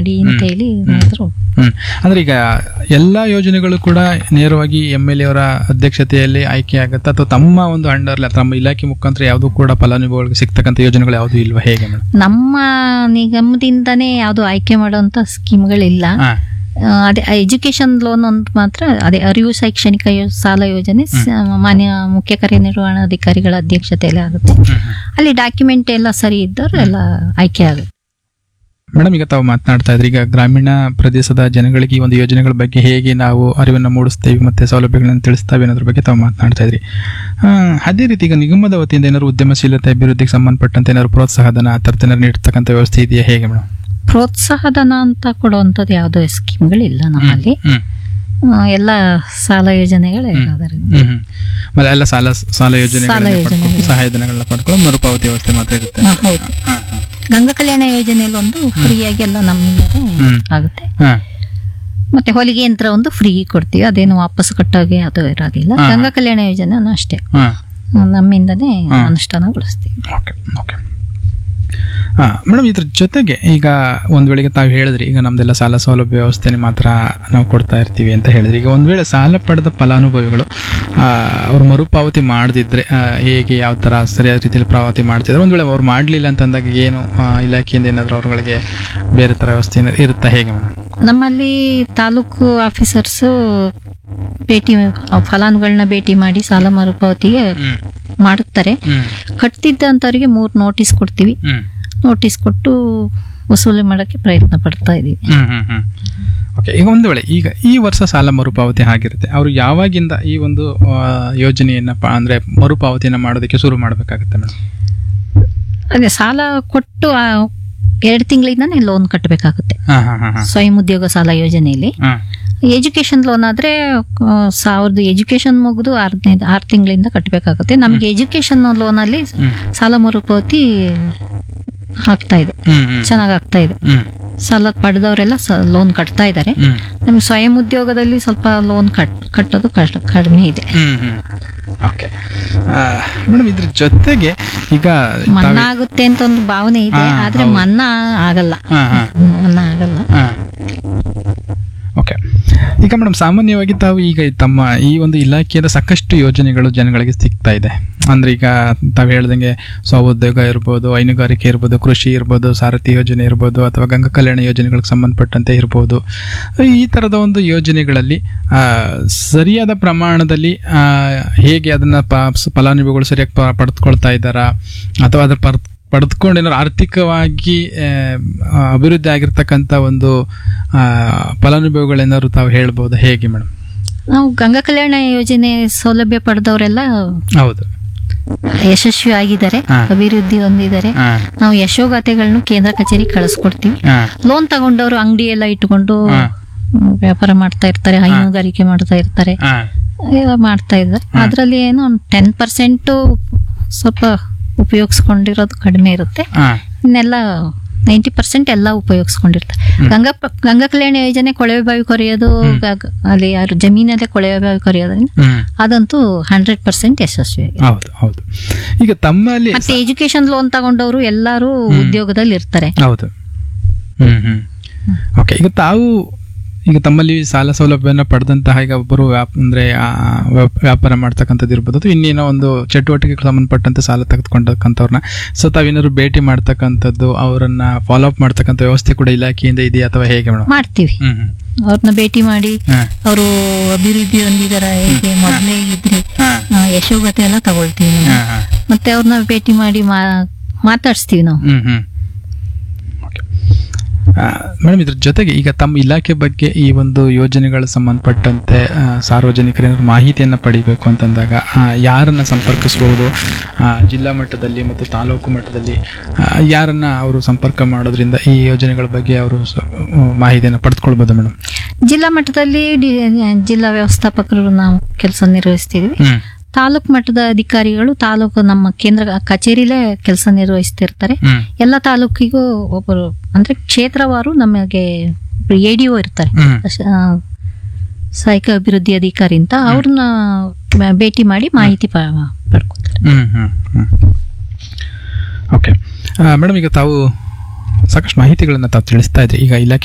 ಮಾಡಿ ಅಂತ ಹೇಳಿ ಏನಾದ್ರು ಹ್ಮ್ ಅಂದ್ರೆ ಈಗ ಎಲ್ಲಾ ಯೋಜನೆಗಳು ಕೂಡ ನೇರವಾಗಿ ಎಮ್ ಎಲ್ ಅವರ ಅಧ್ಯಕ್ಷತೆಯಲ್ಲಿ ಆಯ್ಕೆ ಆಗುತ್ತೆ ಅಥವಾ ತಮ್ಮ ಒಂದು ಅಂಡರ್ ತಮ್ಮ ಇಲಾಖೆ ಮುಖಾಂತರ ಯಾವುದು ಕೂಡ ಫಲಾನುಭವಿಗಳಿಗೆ ಸಿಗ್ತಕ್ಕಂಥ ಯೋಜನೆಗಳು ಯಾವುದು ಇಲ್ವಾ ಹೇಗೆ ಮೇಡಮ್ ನಮ್ಮ ನಿಗಮದಿಂದನೇ ಯಾವುದು ಆಯ್ಕೆ ಮಾಡುವಂತ ಸ್ಕೀಮ್ಗಳಿಲ್ಲ ಹಾ ಆ, ಅದೇ ಎಜುಕೇಶನ್ ಲೋನ್ ಅಂತ ಮಾತ್ರ ಅದೇ ಅರಿವು ಶೈಕ್ಷಣಿಕ ಯೋ- ಸಾಲ ಯೋಜನೆ ಸ- ಮಾನ್ಯ ಮುಖ್ಯ ಕಾರ್ಯನಿರ್ವಹಣಾಧಿಕಾರಿಗಳ ಅಧ್ಯಕ್ಷತೆಯಲ್ಲಿ ಆಗುತ್ತೆ ಅಲ್ಲಿ ಡಾಕ್ಯುಮೆಂಟ್ ಎಲ್ಲ ಸರಿ ಇದ್ದವರು ಎಲ್ಲ ಆಯ್ಕೆ ಆಗುತ್ತೆ ಮೇಡಮ್ ಈಗ ತಾವು ಮಾತನಾಡ್ತಾ ಇದ್ರಿ ಈಗ ಗ್ರಾಮೀಣ ಪ್ರದೇಶದ ಜನಗಳಿಗೆ ಈ ಒಂದು ಯೋಜನೆಗಳ ಬಗ್ಗೆ ಹೇಗೆ ನಾವು ಅರಿವನ್ನು ಮೂಡಿಸ್ತೇವೆ ಮತ್ತೆ ಸೌಲಭ್ಯಗಳನ್ನು ತಿಳಿಸ್ತೇವೆ ಅನ್ನೋದ್ರ ಬಗ್ಗೆ ತಾವು ಮಾತನಾಡ್ತಾ ಇದ್ರಿ ಆ, ಅದೇ ರೀತಿ ಈಗ ನಿಗಮದ ವತಿಯಿಂದ ಏನಾದ್ರು ಉದ್ಯಮಶೀಲತೆ ಅಭಿವೃದ್ಧಿಗೆ ಸಂಬಂಧಪಟ್ಟಂತೆ ಏನಾದ್ರು ಪ್ರೋತ್ಸಾಹಧನ ಆ ಥರದ್ದು ಏನಾದ್ರು ನೀಡ್ತಕ್ಕಂಥ ವ್ಯವಸ್ಥೆ ಇದೆಯಾ ಹೇಗೆ ಮೇಡಮ್ ಪ್ರೋತ್ಸಾಹಧನ ಅಂತ ಕೊಡುವಂಥದ್ದು ಯಾವುದೋ ಸ್ಕೀಮ್ಗಳಿಲ್ಲ ನಮ್ಮಲ್ಲಿ ಹ್ಮ್ ಆ, ಎಲ್ಲ ಸಾಲ ಯೋಜನೆಗಳೇ ಇರೋದ್ರಿಂದ ಹ್ಮ್ ಹ್ಮ್. ಆಮೇಲೆ ಎಲ್ಲ ಸಾಲ ಸಾಲ ಯೋಜನೆ ಸಾಲ ಯೋಜನೆಗಳು. ಸಹಾಯಧನಗಳನ್ನ ಪಡ್ಕೊಂಡು ಮರುಪಾವತಿ ವ್ಯವಸ್ಥೆ ಮಾತ್ರ ಇರುತ್ತೆ ಹಾ, ಹೌದು ಹಾ, ಹಾ. ಗಂಗಾ ಕಲ್ಯಾಣ ಯೋಜನೆಯಲ್ಲಿ ಒಂದು ಫ್ರೀಯಾಗಿ ಎಲ್ಲ ನಮ್ಮಿಂದಲೇ ಹ್ಮ್. ಆಗುತ್ತೆ ಹಾ. ಮತ್ತೆ ಹೊಲಿಗೆ ಯಂತ್ರ ಒಂದು ಫ್ರೀ ಕೊಡ್ತೀವಿ ಅದೇನು ವಾಪಸ್ ಕಟ್ಟಾಗೆ ಅದು ಇರೋದಿಲ್ಲ ಹಾ. ಗಂಗಾ ಕಲ್ಯಾಣ ಯೋಜನೆ ಅಷ್ಟೇ ಹಾ. ನಮ್ಮಿಂದನೇ ಹಾ. ಅನುಷ್ಠಾನಗೊಳಿಸ್ತೀವಿ ಓಕೆ ಓಕೆ ಹಾಂ ಮೇಡಮ್ ಇದ್ರ ಜೊತೆಗೆ ಈಗ ಒಂದು ವೇಳೆಗೆ ತಾವು ಹೇಳಿದ್ರಿ ಈಗ ನಮ್ದೆಲ್ಲ ಸಾಲ ಸೌಲಭ್ಯ ವ್ಯವಸ್ಥೆನೇ ಮಾತ್ರ ನಾವು ಕೊಡ್ತಾ ಇರ್ತೀವಿ ಅಂತ ಹೇಳಿದ್ರಿ ಈಗ ಒಂದು ವೇಳೆ ಸಾಲ ಪಡೆದ ಫಲಾನುಭವಿಗಳು ಆ, ಅವ್ರು ಮರುಪಾವತಿ ಮಾಡದಿದ್ರೆ ಹೇಗೆ ಯಾವ ಥರ ಸರಿಯಾದ ರೀತಿಯಲ್ಲಿ ಪಾವತಿ ಮಾಡ್ತಿದ್ರೆ ಒಂದು ವೇಳೆ ಅವ್ರು ಮಾಡಲಿಲ್ಲ ಅಂತಂದಾಗ ಏನು ಆ, ಇಲಾಖೆಯಿಂದ ಏನಾದರೂ ಅವ್ರಗಳಿಗೆ ಬೇರೆ ಥರ ವ್ಯವಸ್ಥೆ ಏನಾದ್ರು ಇರುತ್ತಾ ಹೇಗೆ ಮೇಡಮ್ ನಮ್ಮಲ್ಲಿ ತಾಲೂಕು ಆಫೀಸರ್ಸು ಭೇಟಿ ಆ ಫಲಾನುಗಳನ್ನ ಭೇಟಿ ಮಾಡಿ ಸಾಲ ಮರುಪಾವತಿಗೆ ಹ್ಮ್ ಮಾಡುತ್ತಾರೆ ಹ್ಮ್ ಕಟ್ತಿದ್ದಂಥವ್ರಿಗೆ ಮೂರು ನೋಟಿಸ್ ಕೊಡ್ತೀವಿ ಹ್ಮ್ ನೋಟಿಸ್ ಕೊಟ್ಟು ವಸೂಲಿ ಮಾಡೋಕ್ಕೆ ಪ್ರಯತ್ನ ಪಡ್ತಾ ಇದೀವಿ ಹ್ಮ್ ಹ್ಮ್ ಹ್ಮ್ ಓಕೆ ಈಗ ಒಂದು ವೇಳೆ ಈಗ ಈ ವರ್ಷ ಸಾಲ ಮರುಪಾವತಿ ಆಗಿರುತ್ತೆ ಅವರು ಯಾವಾಗಿಂದ ಈ ಒಂದು ಆ, ಯೋಜನೆಯನ್ನ ಪ- ಅಂದ್ರೆ ಮರುಪಾವತಿಯನ್ನ ಮಾಡೋದಕ್ಕೆ ಶುರು ಮಾಡಬೇಕಾಗುತ್ತೆ ಮೇಡಮ್ ಅದೇ ಸಾಲ ಕೊಟ್ಟು ಎರಡು ತಿಂಗಳಿಂದನೇ ಲೋನ್ ಕಟ್ಟಬೇಕಾಗುತ್ತೆ ಹಾ ಹಾ ಹಾ ಹಾ ಸ್ವಯಂ ಉದ್ಯೋಗ ಸಾಲ ಯೋಜನೆಯಲ್ಲಿ ಹಾ ಎಜುಕೇಶನ್ ಲೋನ್ ಆದ್ರೆ ಆ, ಸಾವಿರದ ಎಜುಕೇಶನ್ ಮುಗಿದು ಆರನೇ ಆರು ತಿಂಗಳಿಂದ ಕಟ್ಟಬೇಕಾಗುತ್ತೆ ನಮಗೆ ಎಜುಕೇಶನ್ ಲೋನ್ ಅಲ್ಲಿ ಹ್ಮ್. ಸಾಲ ಮರುಪಾವತಿ ಆಗ್ತಾ ಇದೆ ಹ್ಮ್ ಹ್ಮ್ ಚೆನ್ನಾಗ್ ಆಗ್ತಾ ಇದೆ ಹ್ಮ್ ಸಾಲ ಪಡೆದವರೆಲ್ಲ ಲೋನ್ ಕಟ್ತಾ ಇದ್ದಾರೆ ಹ್ಮ್ ನಮ್ಗೆ ಸ್ವಯಂ ಉದ್ಯೋಗದಲ್ಲಿ ಸ್ವಲ್ಪ ಲೋನ್ ಕಟ್ ಕಟ್ಟೋದು ಕಷ್ಟ ಕಡಿಮೆ ಇದೆ ಹ್ಮ್ ಹ್ಮ್ ಓಕೆ ಮೇಡಮ್ ಇದ್ರ ಜೊತೆಗೆ ಈಗ ಮನ್ನಾ ಆಗುತ್ತೆ ಅಂತ ಒಂದು ಭಾವನೆ ಇದೆ ಹಾ, ಆದ್ರೆ ಹೌದು. ಮನ್ನಾ ಆಗಲ್ಲ ಹಾ ಹಾ ಮನ್ನಾ ಆಗಲ್ಲ ಓಕೆ ಈಗ ಮೇಡಮ್ ಸಾಮಾನ್ಯವಾಗಿ ತಾವು ಈಗ ತಮ್ಮ ಈ ಒಂದು ಇಲಾಖೆಯಿಂದ ಸಾಕಷ್ಟು ಯೋಜನೆಗಳು ಜನಗಳಿಗೆ ಸಿಗ್ತಾ ಇದೆ ಅಂದ್ರೆ ಈಗ ತಾವು ಹೇಳ್ದಂಗೆ ಸ್ವಉದ್ಯೋಗ ಇರ್ಬೋದು ಹೈನುಗಾರಿಕೆ ಇರ್ಬೋದು ಕೃಷಿ ಇರ್ಬೋದು ಸಾರಥಿ ಯೋಜನೆ ಇರ್ಬೋದು ಅಥವಾ ಗಂಗಾ ಕಲ್ಯಾಣ ಯೋಜನೆಗಳಿಗೆ ಸಂಬಂಧಪಟ್ಟಂತೆ ಇರ್ಬೋದು ಈ ತರದ ಒಂದು ಯೋಜನೆಗಳಲ್ಲಿ ಆ, ಸರಿಯಾದ ಪ್ರಮಾಣದಲ್ಲಿ ಆ, ಹೇಗೆ ಅದನ್ನ ಪ- ಫಲಾನುಭವಿಗಳು ಸರಿಯಾಗಿ ಪ- ಪಡೆದುಕೊಳ್ತಾ ಇದ್ದಾರಾ ಅಥವಾ ಅದ್ರ ಪರ್ ಪಡೆದುಕೊಂಡು ಏನಾದ್ರು ಆರ್ಥಿಕವಾಗಿ ಆ, ಆ, ಅಭಿವೃದ್ಧಿ ಆಗಿರ್ತಕ್ಕಂಥ ಒಂದು ಆ, ಫಲಾನುಭವಿಗಳೇನಾದ್ರು ತಾವು ಹೇಳ್ಬೋದು ಹೇಗೆ ಮೇಡಮ್ ನಾವು ಗಂಗಾ ಕಲ್ಯಾಣ ಯೋಜನೆ ಸೌಲಭ್ಯ ಪಡೆದವರೆಲ್ಲ ಹೌದು ಯಶಸ್ವಿ ಆಗಿದ್ದಾರೆ ಹಾ. ಅಭಿವೃದ್ಧಿ ಹೊಂದಿದ್ದಾರೆ ಹಾ ನಾವು ಯಶೋಗಾಥೆಗಳನ್ನು ಕೇಂದ್ರ ಕಚೇರಿ ಕಳಿಸ್ಕೊಡ್ತೀವಿ ಹಾ ಲೋನ್ ತಗೊಂಡವರು ಅಂಗಡಿ ಎಲ್ಲ ಇಟ್ಕೊಂಡು ಹಾ. ಹ್ಮ್, ವ್ಯಾಪಾರ ಮಾಡ್ತಾ ಇರ್ತಾರೆ ಹೈನುಗಾರಿಕೆ ಮಾಡ್ತಾ ಇರ್ತಾರೆ ಹಾ ಎಲ್ಲ ಮಾಡ್ತಾ ಇದ್ದಾರೆ ಅದರಲ್ಲಿ ಏನು ಟೆನ್ ಪರ್ಸೆಂಟ್ ಸ್ವಲ್ಪ ಉಪಯೋಗಿಸ್ಕೊಂಡಿರೋದು ಕಡಿಮೆ ಇರುತ್ತೆ ಹಾ ಇನ್ನೆಲ್ಲ ನೈಂಟಿ ಪರ್ಸೆಂಟ್ ಎಲ್ಲ ಉಪಯೋಗಿಸ್ಕೊಂಡಿರ್ತಾರೆ ಗಂಗಾ ಪ- ಗಂಗಾ ಕಲ್ಯಾಣ ಯೋಜನೆ ಕೊಳವೆ ಬಾವಿ ಕೊರೆಯೋದು ಗ- ಅಲ್ಲಿ ಯಾರು ಜಮೀನಲ್ಲೇ ಕೊಳವೆ ಬಾವಿ ಕೊರೆಯೋದ್ರಿಂದ ಹ್ಮ್ ಅದಂತೂ ಹಂಡ್ರೆಡ್ ಪರ್ಸೆಂಟ್ ಯಶಸ್ವಿ ಆಗಿದೆ ಹೌದು ಹೌದು ಈಗ ತಮ್ಮಲ್ಲಿ ಮತ್ತೆ ಎಜುಕೇಶನ್ ಲೋನ್ ತಗೊಂಡವರು ಎಲ್ಲರೂ ಉದ್ಯೋಗದಲ್ಲಿ ಇರ್ತಾರೆ ಹೌದು ಹ್ಮ್ ಹ್ಮ್ ಓಕೆ ಈಗ ತಾವು ಈಗ ತಮ್ಮಲ್ಲಿ ಸಾಲ ಸೌಲಭ್ಯನ ಪಡೆದಂತಹ ಈಗ ಒಬ್ಬರು ವ್ಯಾಪ್ ಅಂದ್ರೆ ಆ, ವ್ಯಾಪ್- ವ್ಯಾಪಾರ ಮಾಡ್ತಕ್ಕಂಥದ್ದು ಇರ್ಬೋದು ಅಥವಾ ಇನ್ನೇನೋ ಒಂದು ಚಟುವಟಿಕೆಗೆ ಸಂಬಂಧಪಟ್ಟಂತೆ ಸಾಲ ತೆಗೆದುಕೊಂಡಕ್ಕಂಥವ್ರನ್ನ ಸೊ ತಾವೇನಾದ್ರು ಭೇಟಿ ಮಾಡ್ತಕ್ಕಂಥದ್ದು ಅವರನ್ನ ಫಾಲೋ ಅಪ್ ಮಾಡ್ತಕ್ಕಂಥ ವ್ಯವಸ್ಥೆ ಕೂಡ ಇಲಾಖೆಯಿಂದ ಇದೆಯಾ ಅಥವಾ ಹೇಗೆ ಮೇಡಮ್ ಮಾಡ್ತೀವಿ ಹ್ಮ್ ಹ್ಮ್ ಅವ್ರನ್ನ ಭೇಟಿ ಮಾಡಿ ಹಾ ಅವರು ಅಭಿವೃದ್ಧಿ ಹೊಂದಿದಾರ ಹೇಗೆ ಮೊದಲೇ ಇದ್ರೆ ಹಾ ಆ, ಯಶೋಗತಿ ಎಲ್ಲ ತಗೊಳ್ತೀವಿ ನಾವು. ಹಾ ಹಾ ಮತ್ತೆ ಅವ್ರನ್ನ ಭೇಟಿ ಮಾಡಿ ಮಾ- ಮಾತಾಡ್ಸ್ತೀವಿ ನಾವು ಹ್ಮ್ ಹ್ಮ್ ಮೇಡಮ್ ಇದ್ರ ಜೊತೆಗೆ ಈಗ ತಮ್ಮ ಇಲಾಖೆ ಬಗ್ಗೆ ಈ ಒಂದು ಯೋಜನೆಗಳ ಸಂಬಂಧಪಟ್ಟಂತೆ ಆ, ಸಾರ್ವಜನಿಕರ ಏನಾದ್ರು ಮಾಹಿತಿಯನ್ನ ಪಡಿಬೇಕು ಅಂತಂದಾಗ ಆ, ಯಾರನ್ನ ಸಂಪರ್ಕಿಸಬಹುದು ಆ, ಜಿಲ್ಲಾ ಮಟ್ಟದಲ್ಲಿ ಮತ್ತು ತಾಲೂಕು ಮಟ್ಟದಲ್ಲಿ ಆ, ಯಾರನ್ನ ಅವರು ಸಂಪರ್ಕ ಮಾಡೋದ್ರಿಂದ ಈ ಯೋಜನೆಗಳ ಬಗ್ಗೆ ಅವರು ಸ- ಮಾಹಿತಿಯನ್ನು ಪಡೆದುಕೊಳ್ಬೋದು ಮೇಡಮ್ ಜಿಲ್ಲಾ ಮಟ್ಟದಲ್ಲಿ ಡಿ- ಜಿಲ್ಲಾ ವ್ಯವಸ್ಥಾಪಕರು ನಾವು ಕೆಲಸ ನಿರ್ವಹಿಸ್ತಿದ್ವಿ ಹ್ಮ್ ತಾಲೂಕು ಮಟ್ಟದ ಅಧಿಕಾರಿಗಳು ತಾಲೂಕು ನಮ್ಮ ಕೇಂದ್ರ ಕಚೇರಿಲೇ ಕೆಲಸ ನಿರ್ವಹಿಸ್ತಿರ್ತಾರೆ ಹ್ಮ್ ಎಲ್ಲ ತಾಲೂಕಿಗೂ ಒಬ್ಬರು ಅಂದ್ರೆ ಕ್ಷೇತ್ರವಾರು ನಮಗೆ ಎ ಡಿ ಒ ಇರ್ತಾರೆ ಹ್ಮ್ ಅಶ- ಆ, ಸಹಾಯಕ ಅಭಿವೃದ್ಧಿ ಅಧಿಕಾರಿ ಅಂತ ಅವ್ರನ್ನ ಮ- ಭೇಟಿ ಮಾಡಿ ಮಾಹಿತಿ ಪ- ಪಡ್ಕೊತಾರೆ ಹ್ಮ್ ಹ್ಮ್ ಹ್ಮ್ ಓಕೆ ಮೇಡಮ್ ಈಗ ತಾವು ಸಾಕಷ್ಟು ಮಾಹಿತಿಗಳನ್ನ ತಾವು ತಿಳಿಸ್ತಾ ಇದ್ರಿ ಈಗ ಇಲಾಖೆ